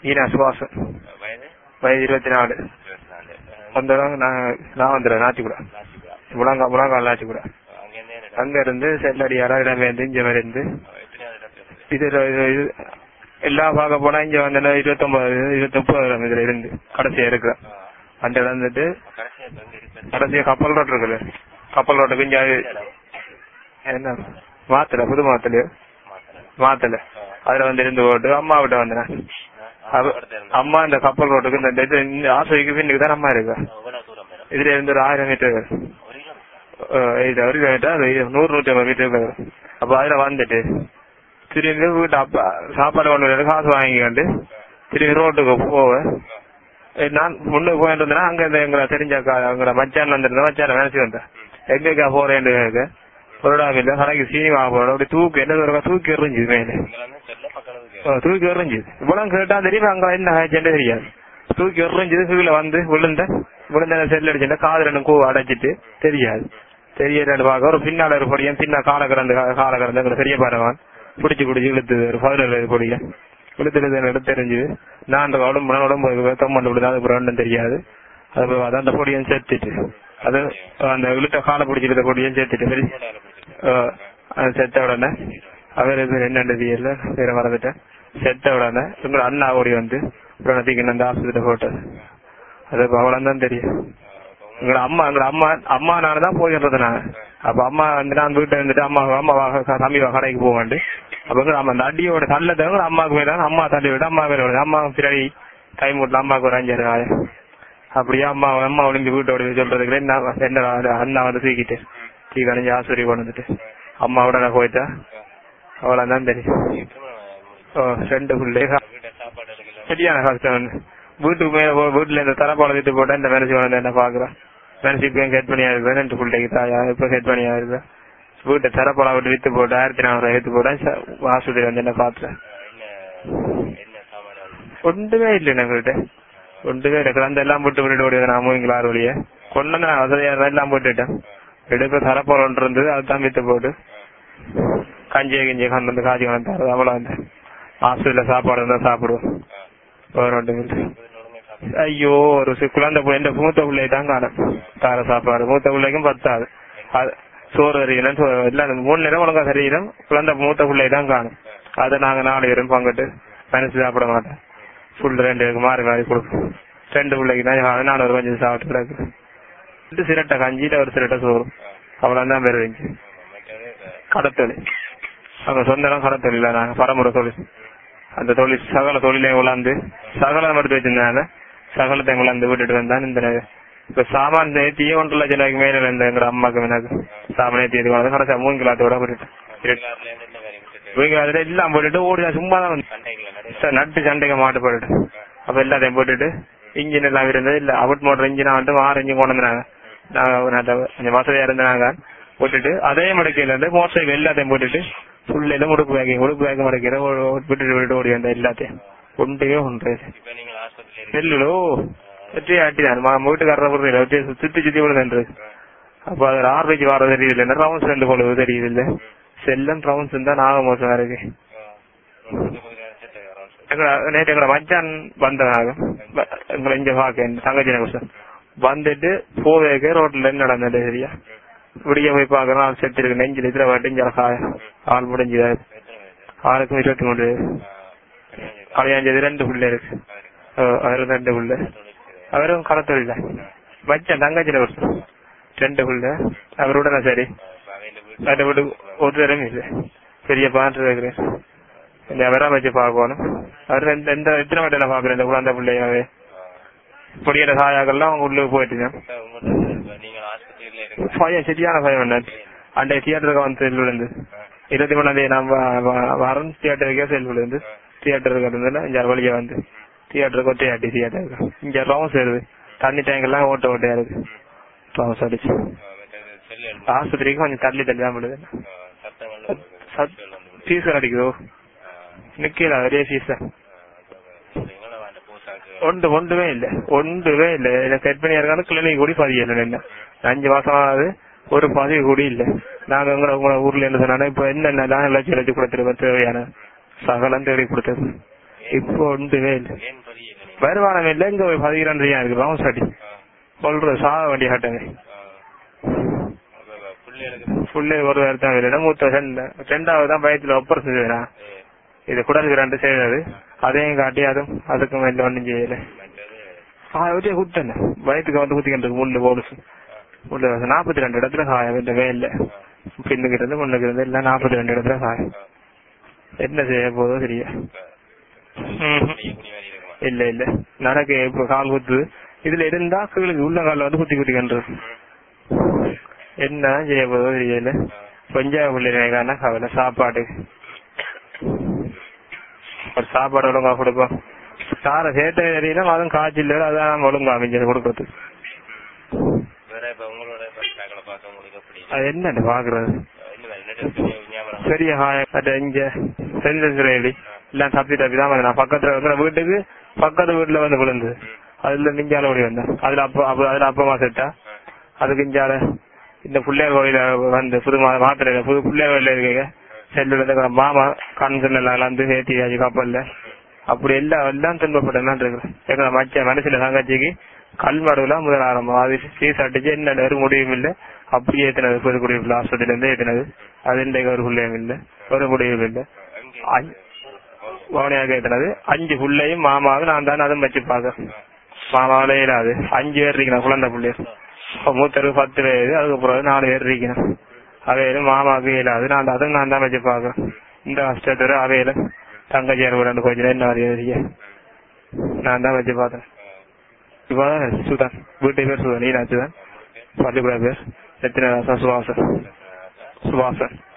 ஈனா சுவாசம் வயது வயது இருபத்தி நாலு இருபத்தி நாலு வந்தவங்க நான் நான் வந்துடுறேன் நாச்சிக்கூட நாசிபுரா முழங்கா முழங்கால் நாச்சிக்கூட அங்கேருந்து என்ன அங்க இருந்து செல்லடியாரா இடமேந்து இங்க இருந்து எத்தனையாவது இடத்துல இருந்து இது இது- இது எல்லா பார்க்க போனா இங்க வந்து இருபத்தொன்பது இருபத்தி முப்பது இதுல இருந்து கடைசியா இருக்கிறேன் ஆ. அந்த இடம் வந்துட்டு கடைசியா இப்ப எங்க இருக்கு கடைசியா கப்பல் ரோட் இருக்குல்ல கப்பல் ரோட்டுக்கு இங்க என்ன மாத்தல புது மாத்தல மாத்தல மாத்தல அதுல வந்து இருந்து போட்டு அம்மா விட்ட வந்தேன் அவ- அம்மா இந்த கப்பல் ரோட்டுக்கு இந்த இது இந்த ஆசிரியக்கு பின்னுக்கு தான் அம்மா இருக்கா எவ்வளவு தூரம் வரும் இதுல இருந்து ஒரு ஆயிரம் மீட்டர் ஒரு கிலோமீட்டர் அஹ் இது ஒரு கிலோமீட்டர் அது இது நூறு நூத்தி ஐம்பது மீட்டர் வரும் அப்ப அதுல வந்துட்டு திரும்பி வீட்டு அப்பா சாப்பாடு கொண்டு வந்து காசு வாங்கிக்கிட்டு திரும்பி ரோட்டுக்கு போவேன் ஏய், நான் முன்னுக்கு போயிட்டு இருந்தேன்னா அங்க இந்த எங்களை தெரிஞ்ச அக்கா- எங்களை மச்சான் வந்திருந்தேன் மச்சான் நினைச்சு வந்தேன் எங்கக்கா போறேன்னு கேட்க பொருடாம இல்ல கடைக்கு சீனி வாங்க போறோம் அப்படி தூக்கு என்ன தூரம் தூக்கி எறிஞ்சுது மேலே இங்கெல்லாம் செல்ல பக்கத்துக்கு அஹ் தூக்கி எறிஞ்சுது இவ்வளவு கேட்டா தெரியும் அங்க என்ன ஆச்சுன்னு தெரியாது தூக்கி எறிஞ்சுது கீழே வந்து விழுந்த விழுந்த செல் அடிச்சுட்டு காது ரெண்டு கூ அடைச்சிட்டு தெரியாது தெரியலன்னு பார்க்க ஒரு பின்னால ஒரு பொடியன் பின்ன கால கிடந்து கால கிடந்து எங்களை பெரிய பாருவான் பிடிச்சி பிடிச்சி இழுத்துது ஒரு பதினேழு பொடியன் இழுத்து இழுத்து எடுத்து தெரிஞ்சுது நான் அந்த உடம்பு உடம்பு தம்மண்டு விடுது அது ரெண்டும் தெரியாது அது அதான் அந்த பொடியன் சேர்த்துட்டு அது அந்த இழுத்த காலை பிடிச்சி இழுத்த பொடியன் சேர்த்துட்டு சரி அஹ் அது செத்த உடனே அவர் பேர் என்னன்னு தெரியல வேற மறந்துட்டேன் செத்த உடனே உங்களோட அண்ணா ஓடி வந்து உடனே தூக்கி அந்த ஆஸ்பத்திரி போட்டது அது அவ்வளவு தான் தெரியும் எங்களோட அம்மா எங்களோட அம்மா அம்மா நானு தான் போயிடுறது நான் அப்ப அம்மா வந்து நான் வீட்டுல இருந்துட்டு அம்மா அம்மா வா- க- தம்பி வா கடைக்கு போவேன் அப்ப எங்க அம்மா அந்த அடியோட தள்ள தவிர அம்மாவுக்கு மேல அம்மா தள்ளி விட அம்மா மேல விட அம்மா பின்னாடி கை மூட்டல அம்மாவுக்கு ஒரு அஞ்சாறு ஆயம் அப்படியே அம்மா அம்மா ஒளிஞ்சு வீட்டோட சொல்றதுக்கு என்ன என்ன அண்ணா வந்து தூக்கிட்டு தூக்கி கணிஞ்சு ஆஸ்பத்திரி கொண்டு வந்துட்டு அம்மா உடனே போயிட்டா அவ்வளவுதான் தெரியும் ஓ, ரெண்டு பிள்ளை வீட்டை சாப்பாடு எடுக்கல சரியான கஷ்டம் வீட்டுக்கு மேல போ- வீட்டுல இந்த தரப்பால வீட்டு போட்டா இந்த மனசு வந்து என்ன பாக்குறேன் மனசு இப்ப ஹெட் பண்ணியா இருப்பேன் ரெண்டு பிள்ளைக்கு தாயா இப்ப ஹெட் பண்ணியா இருப்பேன் வீட்டை தரப்பால விட்டு வித்து போட்டு ஆயிரத்தி நானூறு எடுத்து போட்டேன் ஆஸ்பத்திரி வந்து என்ன பாத்துறேன் என்ன என்ன சாப்பாடு அது? ஒன்றுமே இல்லை எங்கள்கிட்ட ஒன்றுமே இல்லை அந்த எல்லாம் போட்டு விட்டுட்டு ஓடியது நான் மூங்கில் ஆறு வழியே கொண்டு வந்து நான் வசதியா இருந்தா எல்லாம் போட்டுட்டேன் எடுக்க தரப்போல ஒன்று இருந்தது அதுதான் வித்து போட்டு கஞ்சியை கிஞ்சியை கொண்டு வந்து காய்ச்சி கொண்டு வந்து அவ்வளவு வந்து ஹாஸ்பிட்டல்ல சாப்பாடு இருந்தா சாப்பிடுவோம் வேற ஒன்றும் இல்லை ஒழுங்கா சாப்பிடு. ஐயோ ஒரு சி- குழந்தை பிள்ளை இந்த மூத்த பிள்ளை தான் காணும் கார சாப்பாடு மூத்த பிள்ளைக்கும் பத்தாது அது சோறு அறியணும் எல்லாம் மூணு நேரம் ஒழுங்கா சரியணும் குழந்தை மூத்த பிள்ளை தான் காணும் அதை நாங்க நாலு பேரும் பங்கிட்டு மனசு சாப்பிட மாட்டோம் ஃபுல் ரெண்டு பேருக்கு மாறி மாறி கொடுப்போம் ரெண்டு பிள்ளைக்கு தான் நானூறு கொஞ்சம் சாப்பிட்டு கிடக்கு ரெண்டு சிரட்டை கஞ்சியில ஒரு சிரட்டை சோறு அவ்வளவுதான் பேர் இருந்துச்சு மற்றது இப்ப கடத்தொழில் அங்க சொந்த இடம் கடத்தொழில நாங்க பரம்பரை தொழில் அந்த தொழில் சகல தொழிலையும் உலாந்து சகலம் எடுத்து வச்சிருந்தாங்க சகலத்தை உலாந்து விட்டுட்டு வந்தான் இந்த நே- இப்ப சாமான் நேத்தியே ஒன்றரை லட்சம் ரூபாய்க்கு மேல இருந்த எங்க அம்மாக்கு எனக்கு சாமான் நேத்தி இது கொண்டு கடைசியா மூணு கிலோத்தோட போட்டுட்டு வெளிநாட்டுல இருந்து என்ன வேலை விட்டுட்டு இவங்க அதுல எல்லாம் போட்டுட்டு ஓடி சும்மா தான் வந்து சண்டைகளை நடுவில் ச- நட்டு சண்டைக்கு மாட்டு போட்டுட்டு அப்ப எல்லாத்தையும் போட்டுட்டு இன்ஜின் எல்லாம் இருந்தது இல்ல அவுட் மோட்டர் இன்ஜினா வந்து ஆறு இன்ஜின் கொண்டு வந்தாங்க நாங்க ஒரு நல்ல கொஞ்சம் வசதியா இருந்தாங்க போட்டுட்டு அதே மடக்கையில இருந்து மோட்டர் சைக்கிள் எல்லாத்தையும் போட்டுட்டு ஃபுல்ல உடுப்பு பேக்கிங் உடுப்பு பேக்க மடக்கையில விட்டுட்டு விட்டுட்டு ஓடி வந்த எல்லாத்தையும் ஒன்றே ஒன்று இப்ப நீங்கள் ஆஸ்பத்திரியில் செல்லுலோ வெற்றி ஆட்டிதான் நம்ம வீட்டுக்காரரை பொறுத்த வெற்றி சுத்தி சுத்தி விழுதுன்றது அப்ப அது ஆர்பிஜி வர தெரியுது இல்ல ரவுண்ட்ஸ் ரெண்டு போல தெரியுது இல்ல செல்லம் ரவுண்ட்ஸ் தான் நாக மோசம் இருக்கு எங்களை நேற்று எங்களை மச்சான் வந்தாங்க வ- எங்களை இங்க பாக்க தங்கச்சி நகர் வந்துட்டு போவேக்க ரோட்ல என்ன நடந்தது சரியா விடிய போய் பாக்குறோம் செத்து இருக்கு நெஞ்சில் இதுல வட்டிஞ்சா காயம் ஆள் முடிஞ்சது ஆளுக்கும் இருபத்தி மூணு கல்யாணம் ரெண்டு பிள்ளை இருக்கு அஹ் அவருக்கு ரெண்டு பிள்ளை அவரும் கடத்தொழில மச்சான் தங்கச்சி நகர் ரெண்டு பிள்ளை அவரோட சரி அந்த வீட்டு ஒரு தரம் இல்லை பெரிய பாட்டு இருக்கிறேன் இந்த அவரா வச்சு பார்க்கணும் அவர் எந்த எந்த எத்தனை வட்டியில பாக்குறேன் இந்த குழந்தை பிள்ளையாவே பொடியோட சாயாக்கள்லாம் அவங்க உள்ளே போயிட்டு நீங்கள் ஆஸ்பத்திரியில இருங்க பயம் சரியான பயம் என்ன அன்றைய தியேட்டருக்கு வந்து செல் விழுந்து இருபத்தி மூணாம் தேதி நான் வ- வ- வரேன் தியேட்டருக்கே செல் விழுந்து தியேட்டருக்கு இருந்ததுல இங்க வழியா வந்து தியேட்டருக்கு ஒட்டையாட்டி தியேட்டருக்கு இங்க ரவுண்ட்ஸ் வருது தண்ணி டேங்க் எல்லாம் ஓட்ட ஓட்டையா இருக்கு ரவுண்ட்ஸ் அடிச்சு செல்லு ஆஸ்பத்திரிக்கு கொஞ்சம் தள்ளி தள்ளி தான் விழுது சத்தங்கள் சத்- ஃபீஸ் அடிக்குதோ நிக்கல ஒரே ஃபீஸ் அந்த பூசாக்கு ஒன்று ஒன்றுமே இல்ல ஒன்றுமே இல்ல எனக்கு செட் பண்ணி இருக்காங்க கிளினிக் கூடி பதியல என்ன அஞ்சு மாசம் ஆகுது ஒரு பதிவு கூடி இல்ல நாங்க உங்க உங்க ஊர்ல என்ன சொன்னா இப்ப என்னென்ன லட்சம் லட்சம் கொடுத்துருக்கோம் தேவையான சகலம் தேடி கொடுத்தது இப்போ ஒன்றுமே இல்லை ஏன் புரியல நீங்க வருமானம் இல்லை இங்க போய் பதிகிறான் இருக்கு பவுன்ஸ் அடி ஆ, சொல்றது சாக வேண்டிய கட்டங்க ஆ. அப்ப அப்ப பிள்ளைகளுக்கு புள்ளை ஒரு வேறு தான் இல்லை மூத்த ரெண்டு ரெண்டாவது தான் பயத்துல ஒப்பர் செஞ்சதுனா ஏ, இது குடலுக்கு ரெண்டு செய்தது அதையும் காட்டி அதுவும் அதுக்கும் மேல ஒன்றும் செய்யல மற்றது காய குத்தன வயத்துக்கு வந்து குத்திக்கிட்டு முள்ளு போலீஸ் முள்ளு நாற்பத்தி ரெண்டு இடத்துல காயம் இந்த வேல பின்னுக்கு இருந்து முன்னுக்கு இருந்து எல்லாம் நாற்பத்தி ரெண்டு இடத்துல காயம் என்ன செய்ய போதோ தெரிய ம்ஹும். குடி மாதிரி இருக்குமா இல்ல இல்ல நடக்க இப்ப கால் குத்து இதுல இருந்தா கீழுக்கு உள்ள கால்ல வந்து குத்தி குத்திக்கின்றது என்ன செய்ய போதோ தெரியல கொஞ்சம் பிள்ளைங்க கவலை சாப்பாடு ஒரு சாப்பாடு ஒழுங்கா கொடுப்போம் சார சேர்த்த தெரியல அதுவும் காய்ச்சல் அதான் நம்ம ஒழுங்கா அமைஞ்சது கொடுக்கறது வேற இப்ப உங்களோட பேக்களை பார்க்க உங்களுக்கு எப்படி அது என்னன்னு பாக்குறது இந்த மாதிரி நெட்டு ஞாபகம் பெரிய காயம் மற்ற இங்க செஞ்சு எல்லாம் தப்பி தப்பி தான் வந்தேன் நான் பக்கத்துல வந்து வீட்டுக்கு பக்கத்து வீட்டுல வந்து விழுந்து அதுல மிஞ்சால ஓடி வந்தேன் அதுல அப்ப அப்ப அதுல அப்பமா செட்டா அதுக்கு இஞ்சால இந்த புள்ளையார் கோயில வந்து புது மா- மாத்திரையில புது புள்ளையார் கோயில இருக்கீங்க செல்லுல இருந்து மாமா கண்கள் எல்லாம் வந்து ஏத்தி ஆச்சு கப்பல்ல அப்படி எல்லாம் எல்லாம் துன்பப்பட்டேன் இருக்கிறேன் எங்க மச்ச மனசுல தங்கச்சிக்கு கல்மடுவுல முதல் ஆரம்பம் அது ஃபீஸ் அடிச்சு என்ன ஒரு முடிவும் இல்ல அப்படி ஏத்தினது புது குடியிருப்பு ஆஸ்பத்திரியில இருந்து ஏத்தினது அது இன்றைக்கு ஒரு புள்ளையும் இல்ல ஒரு முடிவும் இல்ல அஞ்சு- வவுனியாக ஏத்தினது அஞ்சு புள்ளையும் மாமாவும் நான் தான் அதுவும் வச்சு பாக்க மாமாவில இல்லாது அஞ்சு பேர் இருக்கணும் குழந்தை பிள்ளையர் இப்ப மூத்தருக்கு பத்து வயது அதுக்கப்புறம் நாலு பேர் இருக்கணும் அவையில மாமாவுக்கு இயலாது நான் அதுவும் நான் தான் வச்சு பாக்குறேன் இந்த கஷ்டத்துல அவையில தங்கச்சியார் ரெண்டு கொஞ்ச நேரம் என்ன அறிய நான் தான் வச்சு பார்த்தேன் இப்பதான் சுதான் வீட்டு பேர் சுதான் நீனாச்சு தான் பள்ளிக்கூட பேர் எத்தனை சுவாசன் சுவாசன்